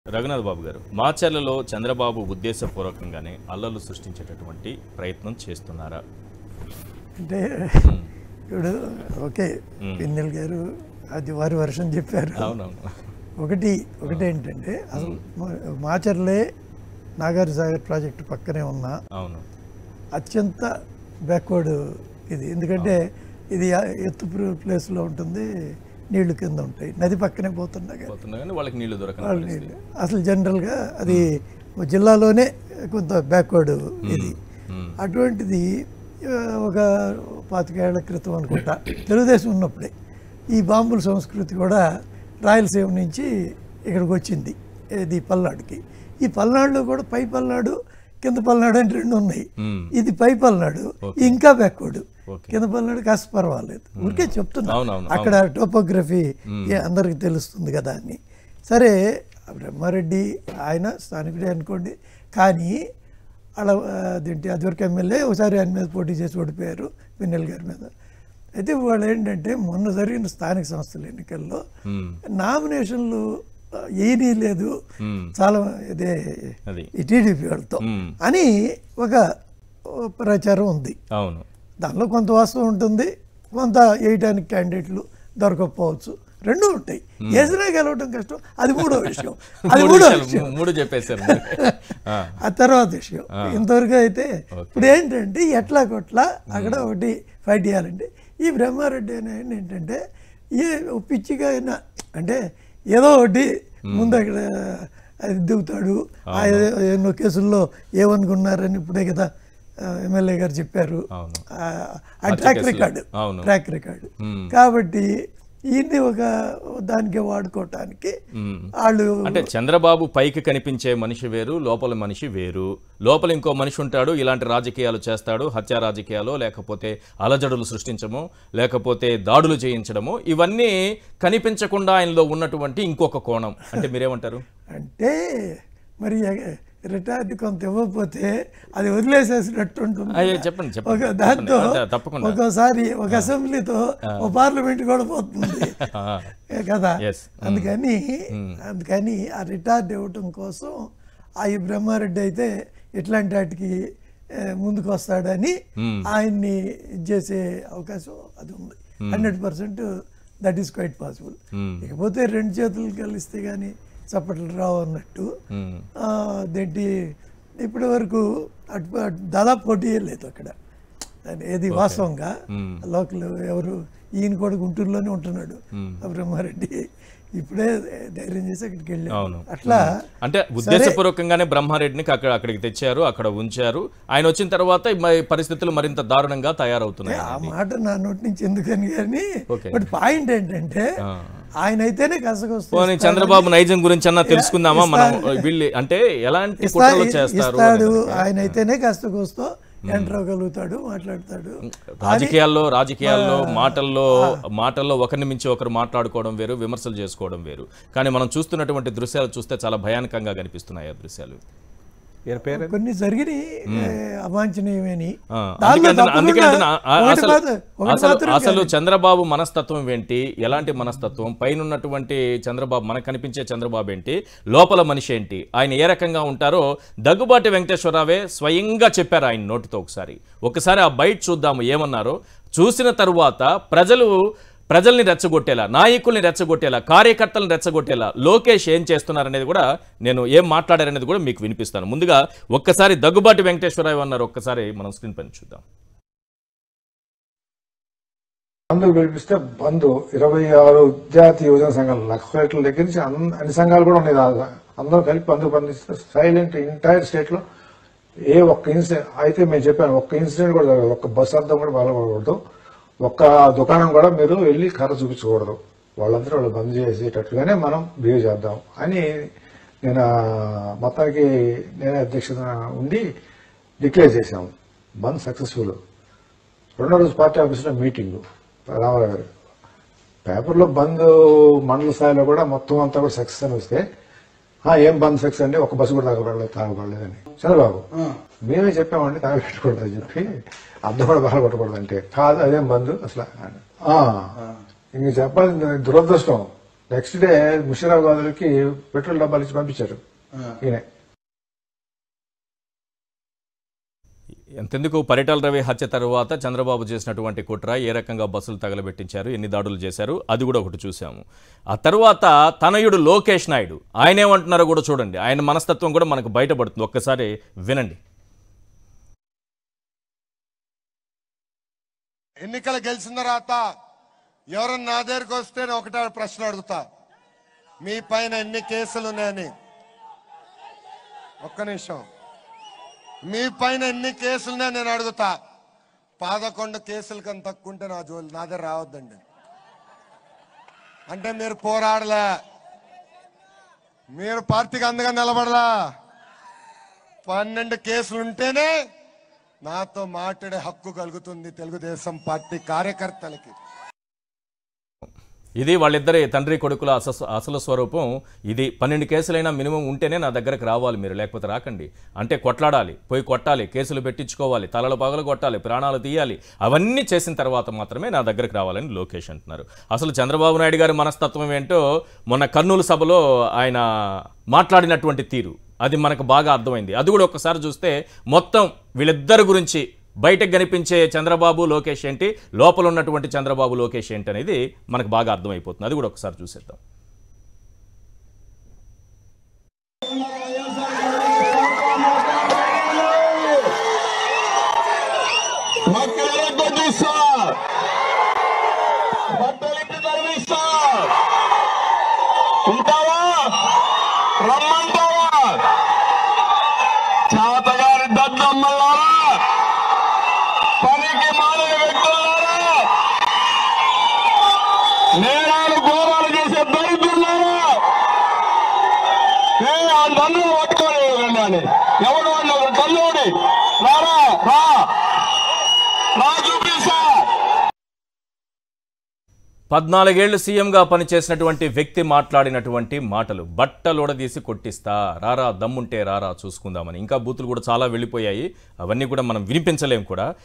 రఘునాథ్ బాబు గారు మాచర్లలో చంద్రబాబు ఉద్దేశపూర్వకంగానే అల్లలు సృష్టించేటటువంటి ప్రయత్నం చేస్తున్నారా అంటే ఇప్పుడు ఓకే పిన్నెల్ గారు అది వారి వర్షం చెప్పారు అవునవును ఒకటి ఒకటి ఏంటంటే అసలు మా- మాచర్లే నాగార్జు సాగర్ ప్రాజెక్టు పక్కనే ఉన్న అవును అత్యంత బ్యాక్వర్డ్ ఇది ఎందుకంటే ఇది ఆ ఎత్తు ప్ర- ప్లేస్లో ఉంటుంది నీళ్లు కింద ఉంటాయి నది పక్కనే పోతున్నా కానీ పోతున్నా కానీ వాళ్ళకి నీళ్లు దొరకని వాళ్ళు పరిస్థితి. నీళ్ళు అసలు జనరల్గా అది జిల్లాలోనే కొంత బ్యాక్వర్డ్ ఇది మ్మ్. అటువంటిది ఆ, ఒక పాతికేళ్ల క్రితం అనుకుంటా తెలుగుదేశం ఉన్నప్పుడే ఈ బాంబుల సంస్కృతి కూడా రాయలసీమ నుంచి ఇక్కడికి వచ్చింది ఇది పల్నాడుకి ఈ పల్నాడులో కూడా పై పల్నాడు కింద పల్నాడు అని రెండు ఉన్నాయి మ్మ్. ఇది పై పల్నాడు ఇంకా బ్యాక్వర్డ్ ఓకే. కింద పల్నాడు కాస్త పర్వాలేదు ఊరికే చెప్తున్నా అవునవును, అక్కడ టోపోగ్రఫీ అందరికి తెలుస్తుంది కదా అని సరే బ్రహ్మారెడ్డి ఆయన స్థానికుడే అనుకోండి కానీ అలా అదేంటి అదివరకు ఎమ్మెల్యే ఒకసారి ఆయన మీద పోటీ చేసి ఓడిపోయారు పిన్నెల్ గారి మీద అయితే వాళ్ళు ఏంటంటే మొన్న జరిగిన స్థానిక సంస్థల ఎన్నికల్లో మ్మ్. నామినేషన్లు ఏదీ లేదు మ్మ్. చాలా ఇదే అది ఈ టీడీపీ వాళ్ళతో మ్మ్. అని ఒక ప్రచారం ఉంది అవును దానిలో కొంత వాస్తవం ఉంటుంది కొంత వేయటానికి క్యాండిడేట్లు దొరకకపోవచ్చు రెండు ఉంటాయి వేసినా గెలవడం కష్టం అది మూడో విషయం అది మూడు మూడో విషయాలు, విషయం మూడు చెప్పేశారు మీరు. ఆ, ఆ తర్వాత విషయం ఇంతవరకు అయితే ఇప్పుడు ఏంటంటే ఎట్లా కొట్లా అక్కడ ఒకటి ఫైట్ చేయాలంటే ఈ బ్రహ్మారెడ్డి అనే ఆయన ఏంటంటే ఏ ఓ పిచ్చిగా అయినా అంటే ఏదో ఒకటి ముందు అక్కడ అది దిగుతాడు ఆ ఏ- ఎన్నో కేసుల్లో ఏమనుకున్నారని ఇప్పుడే కదా ఆ, ఎమ్మెల్యే గారు చెప్పారు అవును. ఆ, ఆ ట్రాక్ రికార్డు అవును. ట్రాక్ రికార్డు మ్మ్. కాబట్టి ఇది ఒక దానికి వాడుకోవటానికి మ్మ్. వాళ్ళు అంటే చంద్రబాబు పైకి కనిపించే మనిషి వేరు లోపల మనిషి వేరు లోపల ఇంకో మనిషి ఉంటాడు ఇలాంటి రాజకీయాలు చేస్తాడు హత్య రాజకీయాలు లేకపోతే అలజడులు సృష్టించము లేకపోతే దాడులు చేయించడము ఇవన్నీ కనిపించకుండా ఆయనలో ఉన్నటువంటి ఇంకొక కోణం అంటే మీరేమంటారు అంటే మరి రిటైర్డ్ కొంత ఇవ్వకపోతే అది వదిలేసేసినట్టు ఉంటుంది అయ్యో చెప్పండి చెప్పండి ఒక దాంతో చెప్పండి. అదే, తప్పకుండా ఒక్కోసారి ఒక అసెంబ్లీతో ఒక పార్లమెంట్ కూడా పోతుంది ఆ, కదా Yes. అందుకని అందుకని ఆ రిటార్డ్ ఇవ్వటం కోసం ఆ ఈ బ్రహ్మారెడ్డి అయితే ఇట్లాంటి వాటికి ఏ, ముందుకు వస్తాడని ఆయన్ని ఇది చేసే అవకాశం అది ఉంది hundred percent that is quite possible మ్మ్. ఇకపోతే రెండు చేతులు కలిస్తే కానీ చప్పట్లు రావు అన్నట్టు మ్మ్. ఆ, అదేంటి ఇప్పటి వరకు అటు అటు దాదాపు పోటీ లేదు అక్కడ అది ఏది వాస్తవంగా లోకల్ ఎవరు ఈయన కూడా గుంటూరులోనే ఉంటున్నాడు ఆ బ్రహ్మారెడ్డి ఇప్పుడే ధైర్యం చేసి అక్కడికి వెళ్ళాడు అవును. అట్లా అంటే ఉద్దేశపూర్వకంగానే బ్రహ్మారెడ్డిని అక్కడ అక్కడికి తెచ్చారు అక్కడ ఉంచారు ఆయన వచ్చిన తర్వాత ఈ పరిస్థితులు మరింత దారుణంగా తయారవుతున్నాయి ఆ మాట నా నోటి నుంచి ఎందుకని కానీ Okay. బట్ పాయింట్ ఏంటంటే ఆయన అయితేనే పోనీ కసకొస్తుంది చంద్రబాబు నైజం గురించి అన్నా తెలుసుకుందామా మనం వీళ్ళు అంటే ఎలాంటి కుట్రలు చేస్తారు ఇస్తాడు ఆయన అయితేనే కాస్త కోస్తో ఎంటర్ అవ్వగలుగుతాడు మాట్లాడతాడు రాజకీయాల్లో రాజకీయాల్లో మాటల్లో మాటల్లో ఒకరిని మించి ఒకరు మాట్లాడుకోవడం వేరు విమర్శలు చేసుకోవడం వేరు కానీ మనం చూస్తున్నటువంటి దృశ్యాలు చూస్తే చాలా భయానకంగా కనిపిస్తున్నాయి ఆ దృశ్యాలు ఈయన పేరు కొన్ని జరిగినాయి ఏ, అవాంఛనీయమని ఆ, దానిలో అందుకే అంటున్నా- అందుకే తప్పకుండా అంటున్నా, ఆ- ఒకటి అసలు మాత్రం- ఒకటి అసలు మాత్రం అసలు చంద్రబాబు మనస్తత్వం ఏంటి ఎలాంటి మనస్తత్వం పైన ఉన్నటువంటి చంద్రబాబు మనకు కనిపించే చంద్రబాబు ఏంటి లోపల మనిషి ఏంటి ఆయన ఏ రకంగా ఉంటారో దగ్గుబాటి వెంకటేశ్వరరావే స్వయంగా చెప్పారు ఆయన నోటితో ఒకసారి ఒకసారి ఆ బయట చూద్దాము ఏమన్నారో చూసిన తరువాత ప్రజలు ప్రజల్ని రెచ్చగొట్టేలా నాయకుల్ని రెచ్చగొట్టేలా కార్యకర్తలను రెచ్చగొట్టేలా లోకేష్ ఏం చేస్తున్నారనేది కూడా నేను ఏం మాట్లాడారనేది కూడా మీకు వినిపిస్తాను ముందుగా ఒక్కసారి దగ్గుబాటి వెంకటేశ్వరరావు అన్నారు ఒక్కసారి మనం స్క్రీన్ పైన చూద్దాం బంధు పిలిపిస్తే బంధు ఇరవై ఆరు విద్యార్థి యువజన సంఘాలు లక్షల దగ్గర నుంచి అన్ని అన్ని సంఘాలు కూడా ఉన్నాయి దాదాపు. అందరూ కలిపి బంధు బంధిస్తే సైలెంట్ ఎంటైర్ స్టేట్ లో ఏ ఒక్క ఇన్సిడెంట్ అయితే మేము చెప్పాను ఒక్క ఇన్సిడెంట్ కూడా జరగదు ఒక్క బస్ అర్థం కూడా బలపడకూడదు ఒక్క దుకాణం కూడా మీరు వెళ్ళి కర్ర చూపించకూడదు వాళ్ళందరూ వాళ్ళు బంద్ చేసేటట్టుగానే మనం బిహేవ్ చేద్దాం అని నేను ఆ మొత్తానికి నేనే అధ్యక్షత ఉండి డిక్లేర్ చేశాము బంద్ సక్సెస్ఫుల్ రెండో రోజు పార్టీ ఆఫీసులో మీటింగ్ రామారావు గారు పేపర్లో బంద్ మండల స్థాయిలో కూడా మొత్తం అంతా కూడా సక్సెస్ అని వస్తే "ఆ, ఏం బంద్ సక్సెస్ అంటే ఒక బస్సు కూడా తాగబడలేదు తాగబడలేదని చంద్రబాబు మేమే చెప్పామండి తాగబెట్టకూడదు అని చెప్పి అద్దం కూడా బాగా కొట్టకూడదు అంటే కాదు అదేం బంద్ అసలు ఆ, ఇంక చెప్పాలి దురదృష్టం నెక్స్ట్ డే ముషిరాబాద్ గారికి పెట్రోల్ డబ్బాలు ఇచ్చి పంపించారు ఈయన ఎంతెందుకు పరిటాల రవి హత్య తర్వాత చంద్రబాబు చేసినటువంటి కుట్ర ఏ రకంగా బస్సులు తగలబెట్టించారు ఎన్ని దాడులు చేశారు అది కూడా ఒకటి చూసాము ఆ తర్వాత తనయుడు లోకేష్ నాయుడు ఆయన ఏమంటున్నారో కూడా చూడండి ఆయన మనస్తత్వం కూడా మనకు బయటపడుతుంది ఒక్కసారి వినండి ఎన్నికలు గెలిచిన తర్వాత ఎవరన్నా నా దగ్గరికి వస్తే నేను ఒకటే ప్రశ్న అడుగుతా మీ పైన ఎన్ని కేసులు ఉన్నాయని ఒక్క నిమిషం మీ పైన ఎన్ని కేసులు ఉన్నాయని నేను అడుగుతా పదకొండు కేసులు కన్నా తక్కువ ఉంటే నా జోలి నా దగ్గర రావద్దండి అంటే మీరు పోరాడలే మీరు పార్టీకి అందుగా నిలబడలా పన్నెండు కేసులు ఉంటేనే నాతో మాట్లాడే హక్కు కలుగుతుంది తెలుగుదేశం పార్టీ కార్యకర్తలకి ఇది వాళ్ళిద్దరి తండ్రి కొడుకుల అస అసలు స్వరూపం ఇది పన్నెండు కేసులైనా మినిమం ఉంటేనే నా దగ్గరకు రావాలి మీరు లేకపోతే రాకండి అంటే కొట్లాడాలి పోయి కొట్టాలి కేసులు పెట్టించుకోవాలి తలలు పగలు కొట్టాలి ప్రాణాలు తీయాలి అవన్నీ చేసిన తర్వాత మాత్రమే నా దగ్గరకు రావాలని లోకేష్ అంటున్నారు అసలు చంద్రబాబు నాయుడు గారి మనస్తత్వం ఏంటో మొన్న కర్నూలు సభలో ఆయన మాట్లాడినటువంటి తీరు అది మనకు బాగా అర్థమైంది అది కూడా ఒక్కసారి చూస్తే మొత్తం వీళ్ళిద్దరి గురించి బయటకు కనిపించే చంద్రబాబు లోకేష్ ఏంటి లోపల ఉన్నటువంటి చంద్రబాబు లోకేష్ ఏంటి అనేది మనకు బాగా అర్థమైపోతుంది అది కూడా ఒకసారి చూసేద్దాం మక్కలకు కొట్టిస్తా బట్టలింటి తరిమిస్తా ఉంటావా రమ్మంటావా చేతగారి దద్దమ్మలారా పనికి మాలిన వ్యక్తులారా నేరాలు ఘోరాలు చేసే దరిద్రులారా ఏ ఆ నన్ను పట్టుకోలేదు ఎవడు అన్నాడు తల్లోడి రారా రా రా చూపిస్తా పద్నాలుగేళ్లు సీఎంగా పనిచేసినటువంటి వ్యక్తి మాట్లాడినటువంటి మాటలు బట్టలోడదీసి కొట్టిస్తా రారా దమ్ముంటే రారా చూసుకుందామని ఇంకా బూతులు కూడా చాలా వెళ్ళిపోయాయి అవన్నీ కూడా మనం వినిపించలేం కూడా